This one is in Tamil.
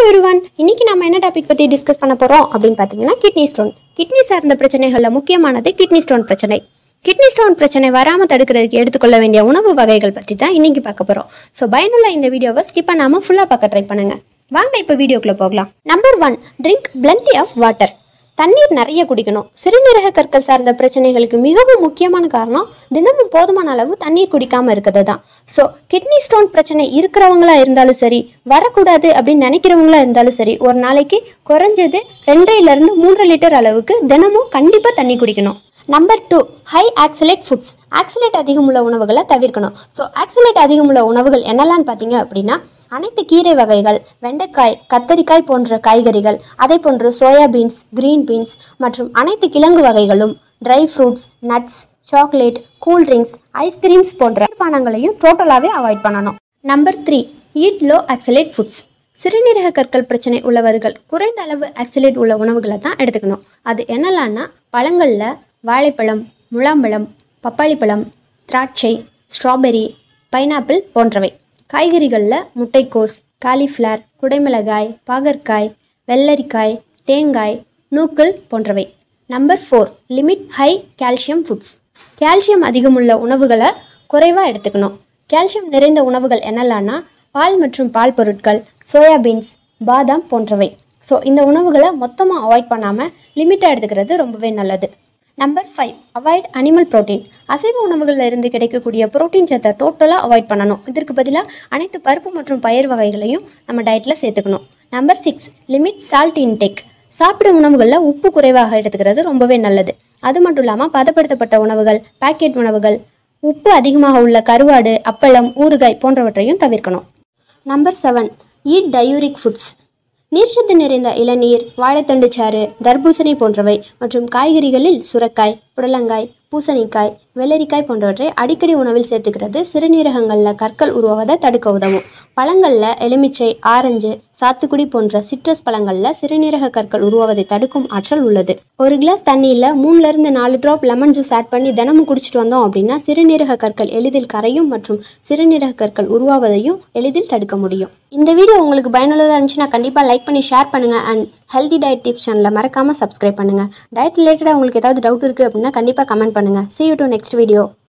எவ்ரி ஒன் இன்னைக்கு நம்ம என்ன டாபிக் பற்றி டிஸ்கஸ் பண்ண போகிறோம் அப்படின்னு பார்த்தீங்கன்னா கிட்னி ஸ்டோன் கிட்னி சார்ந்த பிரச்சனைகளில் முக்கியமானது கிட்னி ஸ்டோன் பிரச்சனை கிட்னி ஸ்டோன் பிரச்சனை வராமல் தடுக்கிறதுக்கு எடுத்துக்கொள்ள வேண்டிய உணவு வகைகள் பற்றி தான் இன்னைக்கு பார்க்க போகிறோம் ஸோ பயனுள்ள இந்த வீடியோவை ஸ்கிப் பண்ணாமல் ஃபுல்லாக பார்க்க ட்ரை பண்ணுங்க வாங்க இப்போ வீடியோக்குள்ளே போகலாம் number one drink plenty of water தண்ணீர் நிறைய குடிக்கணும் சிறுநீரக கற்கள் சார்ந்த பிரச்சனைகளுக்கு மிகவும் முக்கியமான காரணம் தினமும் போதுமான அளவு தண்ணீர் குடிக்காம இருக்கிறது தான் ஸோ கிட்னி ஸ்டோன் பிரச்சனை இருக்கிறவங்களா இருந்தாலும் சரி வரக்கூடாது அப்படின்னு நினைக்கிறவங்களா இருந்தாலும் சரி ஒரு நாளைக்கு குறைஞ்சது ரெண்டரைல இருந்து மூன்றரை லிட்டர் அளவுக்கு தினமும் கண்டிப்பாக தண்ணி குடிக்கணும் number two high oxalate foods oxalate அதிகமுள்ள உணவுகளை தவிர்க்கணும் ஸோ ஆக்சிலேட் அதிகமுள்ள உணவுகள் என்னெல்லாம் பார்த்தீங்க அப்படின்னா அனைத்து கீரை வகைகள் வெண்டைக்காய் கத்தரிக்காய் போன்ற காய்கறிகள் அதே போன்று சோயா பீன்ஸ் கிரீன் பீன்ஸ் மற்றும் அனைத்து கிழங்கு வகைகளும் dry fruits nuts chocolate cool drinks ice creams போன்ற பானங்களையும் டோட்டலாகவே அவாய்ட் பண்ணணும் number three eat low oxalate foods சிறுநீரக கற்கள் பிரச்சனை உள்ளவர்கள் குறைந்த அளவு ஆக்சிலேட் உள்ள உணவுகளை தான் எடுத்துக்கணும் அது என்னலான்னா பழங்களில் வாழைப்பழம் முலாம்பழம் பப்பாளி பழம் திராட்சை ஸ்ட்ராபெரி பைனாப்பிள் போன்றவை காய்கறிகளில் முட்டைக்கோஸ் காலிஃப்ளவர் குடைமிளகாய் பாகற்காய் வெள்ளரிக்காய் தேங்காய் நூக்கல் போன்றவை number four limit high calcium foods calcium அதிகமுள்ள உணவுகளை குறைவாக எடுத்துக்கணும் கால்சியம் நிறைந்த உணவுகள் என்னெல்லாம்னா பால் மற்றும் பால் பொருட்கள் சோயாபீன்ஸ் பாதாம் போன்றவை ஸோ இந்த உணவுகளை மொத்தமாக அவாய்ட் பண்ணாமல் லிமிட்டாக எடுத்துக்கிறது ரொம்பவே நல்லது number five avoid animal protein அசைவ உணவுகளில் இருந்து கிடைக்கக்கூடிய புரோட்டீன் சத்தை டோட்டலாக அவாய்ட் பண்ணணும் இதற்கு பதிலாக அனைத்து பருப்பு மற்றும் பயிர் வகைகளையும் நம்ம டயட்டில் சேர்த்துக்கணும் number six limit salt intake சாப்பிடும் உணவுகளில் உப்பு குறைவாக எடுத்துக்கிறது ரொம்பவே நல்லது அது மட்டும் இல்லாமல் பதப்படுத்தப்பட்ட உணவுகள் பாக்கெட் உணவுகள் உப்பு அதிகமாக உள்ள கருவாடு அப்பளம் ஊறுகாய் போன்றவற்றையும் தவிர்க்கணும் number seven eat diuretic foods நீர்ச்சத்து நிறைந்த இளநீர் வாழைத்தண்டு சாறு தர்பூசணி போன்றவை மற்றும் காய்கறிகளில் சுரக்காய் புடலங்காய் பூசணிக்காய் வெள்ளரிக்காய் போன்றவற்றை அடிக்கடி உணவில் சேர்த்துக்கிறது சிறுநீரகங்களில் கற்கள் உருவாவதை தடுக்க உதவும் பழங்களில் எலுமிச்சை ஆரஞ்சு சாத்துக்குடி போன்ற சிட்ரஸ் பழங்களில் சிறுநீரக கற்கள் உருவாவதை தடுக்கும் ஆற்றல் உள்ளது ஒரு கிளாஸ் தண்ணியில் மூணுலேருந்து நாலு ட்ராப் லெமன் ஜூஸ் ஆட் பண்ணி தினமும் குடிச்சிட்டு வந்தோம் அப்படின்னா சிறுநீரக கற்கள் எளிதில் கரையும் மற்றும் சிறுநீரக கற்கள் உருவாவதையும் எளிதில் தடுக்க முடியும் இந்த வீடியோ உங்களுக்கு பயனுள்ளதாக இருந்துச்சுன்னா கண்டிப்பாக லைக் பண்ணி ஷேர் பண்ணுங்கள் அண்ட் ஹெல்தி டயட் டிப்ஸ் சேனலை மறக்காமல் சப்ஸ்கிரைப் பண்ணுங்கள் டயட் ரிலேட்டடாக உங்களுக்கு ஏதாவது டவுட் இருக்குது அப்படின்னா கண்டிப்பாக கமெண்ட் பண்ணுங்கள் see you to next video